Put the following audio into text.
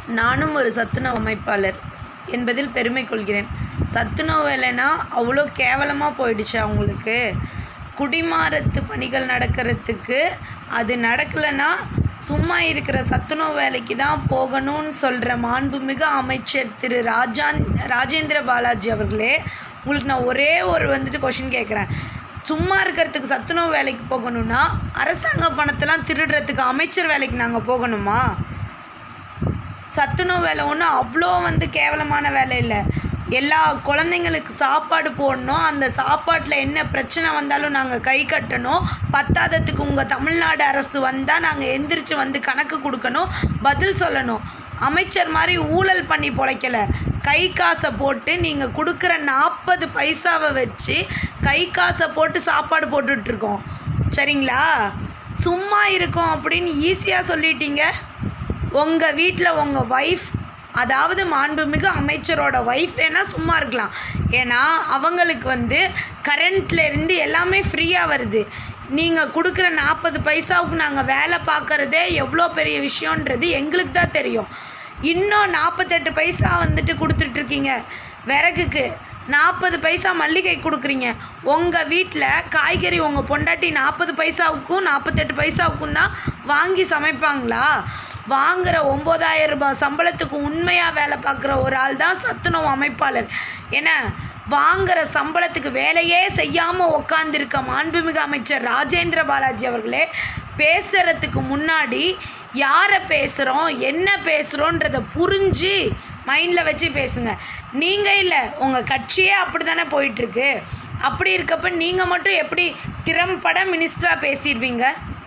நானும் ஒரு சத்துணவு அமைப்பாளர் என்பதில் பெருமை கொள்கிறேன் சத்துணவு வேலைன்னா அவ்வளோ கேவலமாக போயிடுச்சு அவங்களுக்கு குடிமாறத்து பணிகள் நடக்கிறதுக்கு அது நடக்கலைன்னா சும்மா இருக்கிற சத்துணவு வேலைக்கு தான் போகணும்னு சொல்கிற மாண்புமிகு அமைச்சர் திரு ராஜான் ராஜேந்திர பாலாஜி அவர்களே உங்களுக்கு நான் ஒரே ஒரு வந்துட்டு கொஷின் கேட்குறேன் சும்மா இருக்கிறதுக்கு சத்துணவு வேலைக்கு போகணும்னா அரசாங்க பணத்தெல்லாம் திருடுறதுக்கு அமைச்சர் வேலைக்கு நாங்கள் போகணுமா சத்துணவு வேலை ஒன்றும் அவ்வளோ வந்து கேவலமான வேலை இல்லை எல்லா குழந்தைங்களுக்கு சாப்பாடு போடணும் அந்த சாப்பாட்டில் என்ன பிரச்சனை வந்தாலும் நாங்கள் கை கட்டணும் பத்தாததுக்கு உங்கள் தமிழ்நாடு அரசு வந்தால் நாங்கள் எந்திரிச்சு வந்து கணக்கு கொடுக்கணும் பதில் சொல்லணும் அமைச்சர் மாதிரி ஊழல் பண்ணி பொழைக்கலை கை காசை போட்டு நீங்கள் கொடுக்குற நாற்பது பைசாவை வச்சு கை காசை போட்டு சாப்பாடு போட்டுட்ருக்கோம் சரிங்களா சும்மா இருக்கோம் அப்படின்னு ஈஸியாக சொல்லிட்டீங்க உங்கள் வீட்டில் உங்கள் ஒய்ஃப் அதாவது மாண்புமிகு அமைச்சரோட ஒய்ஃப் வேணால் சும்மா இருக்கலாம் ஏன்னா அவங்களுக்கு வந்து கரண்ட்ல இருந்து எல்லாமே ஃப்ரீயாக வருது நீங்கள் கொடுக்குற நாற்பது பைசாவுக்கு நாங்கள் வேலை பார்க்குறதே எவ்வளோ பெரிய விஷயன்றது எங்களுக்கு தான் தெரியும் இன்னும் நாற்பத்தெட்டு பைசா வந்துட்டு கொடுத்துட்ருக்கீங்க விறகுக்கு நாற்பது பைசா மல்லிகை கொடுக்குறீங்க உங்கள் வீட்டில் காய்கறி உங்கள் பொண்டாட்டி நாற்பது பைசாவுக்கும் நாற்பத்தெட்டு பைசாவுக்கும் தான் வாங்கி சமைப்பாங்களா வாங்குற ஒம்பதாயிரம் ரூபாய் சம்பளத்துக்கு உண்மையாக வேலை பார்க்குற ஒரு ஆள் தான் சத்துணவு அமைப்பாளர் ஏன்னா வாங்குற சம்பளத்துக்கு வேலையே செய்யாமல் உக்காந்துருக்க மாண்புமிகு அமைச்சர் ராஜேந்திர பாலாஜி அவர்களே பேசுகிறதுக்கு முன்னாடி யாரை பேசுகிறோம் என்ன பேசுகிறோன்றதை புரிஞ்சு மைண்டில் வச்சு பேசுங்க நீங்கள் இல்லை உங்கள் கட்சியே அப்படி தானே போயிட்டுருக்கு அப்படி இருக்கப்ப நீங்கள் மட்டும் எப்படி திறம்பட மினிஸ்டராக பேசிடுவீங்க